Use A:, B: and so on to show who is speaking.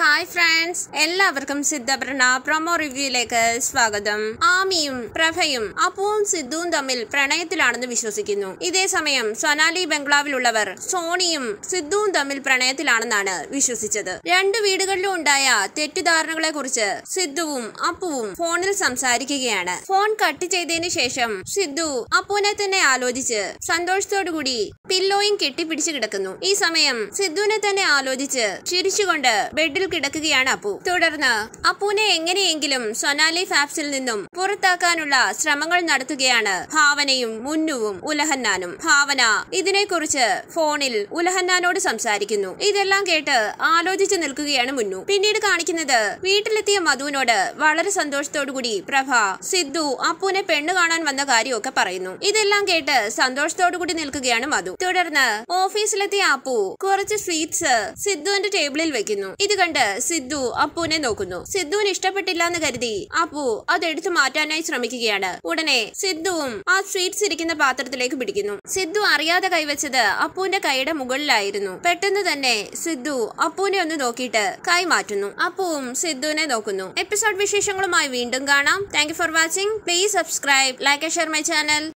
A: hi friends എല്ലാവർക്കും സിദ്ധപ്രണ promo റിവ്യൂയിലേക്ക് സ്വാഗതം ആമിയും പ്രഭയും അപ്പുവും സിദ്ധുവും തമ്മിൽ പ്രണയത്തിലാണെന്ന് വിശ്വസിക്കുന്നു ഇതേസമയം സൊനാലി ബംഗ്ലാവിലുള്ളവർ സോണിയും സിദ്ധുവും തമ്മിൽ പ്രണയത്തിലാണെന്നാണ് വിശ്വസിച്ചത് രണ്ട് വീടുകളിലും ഉണ്ടായ തെറ്റിദ്ധാരണകളെ കുറിച്ച് സിദ്ധുവും അപ്പുവും ഫോണിൽ സംസാരിക്കുകയാണ് ഫോൺ കട്ട് ചെയ്തതിനു ശേഷം സിദ്ധു അപ്പുവിനെ തന്നെ ആലോചിച്ച് സന്തോഷത്തോടുകൂടി പില്ലോയും കെട്ടിപ്പിടിച്ചു കിടക്കുന്നു ഈ സമയം സിദ്ധുവിനെ തന്നെ ആലോചിച്ച് ചിരിച്ചുകൊണ്ട് ബെഡിൽ കിടക്കുകയാണ് അപ്പു തുടർന്ന് അപ്പുവിനെ എങ്ങനെയെങ്കിലും സൊനാലി ഫാബ്സിൽ നിന്നും പുറത്താക്കാനുള്ള ശ്രമങ്ങൾ നടത്തുകയാണ് ഭാവനയും മുന്നുവും ഉലഹന്നാനും ഭാവന ഇതിനെക്കുറിച്ച് ഫോണിൽ ഉലഹന്നാനോട് സംസാരിക്കുന്നു ഇതെല്ലാം കേട്ട് ആലോചിച്ചു നിൽക്കുകയാണ് മുന്നു പിന്നീട് കാണിക്കുന്നത് വീട്ടിലെത്തിയ മധുവിനോട് വളരെ സന്തോഷത്തോടുകൂടി പ്രഭ സിദ്ധു അപ്പുവിനെ പെണ്ണ് കാണാൻ വന്ന കാര്യമൊക്കെ പറയുന്നു ഇതെല്ലാം കേട്ട് സന്തോഷത്തോടുകൂടി നിൽക്കുകയാണ് മധു തുടർന്ന് ഓഫീസിലെത്തിയ അപ്പു കുറച്ച് സ്വീറ്റ്സ് സിദ്ധുവിന്റെ ടേബിളിൽ വെക്കുന്നു ഇത് കണ്ട് സിദ്ധു അപ്പുവിനെ നോക്കുന്നു സിദ്ധുവിന് ഇഷ്ടപ്പെട്ടില്ല എന്ന് കരുതി അപ്പു അതെടുത്തു മാറ്റാനായി ശ്രമിക്കുകയാണ് ഉടനെ സിദ്ധുവും ആ സ്വീറ്റ്സ് ഇരിക്കുന്ന പാത്രത്തിലേക്ക് പിടിക്കുന്നു സിദ്ധു അറിയാതെ കൈവച്ചത് അപ്പുവിന്റെ കൈയുടെ മുകളിലായിരുന്നു പെട്ടെന്ന് തന്നെ സിദ്ധു അപ്പുവിനെ ഒന്ന് നോക്കിയിട്ട് കൈ മാറ്റുന്നു അപ്പുവും സിദ്ധുവിനെ നോക്കുന്നു എപ്പിസോഡ് വിശേഷങ്ങളുമായി വീണ്ടും കാണാം thank for watching please subscribe like share my channel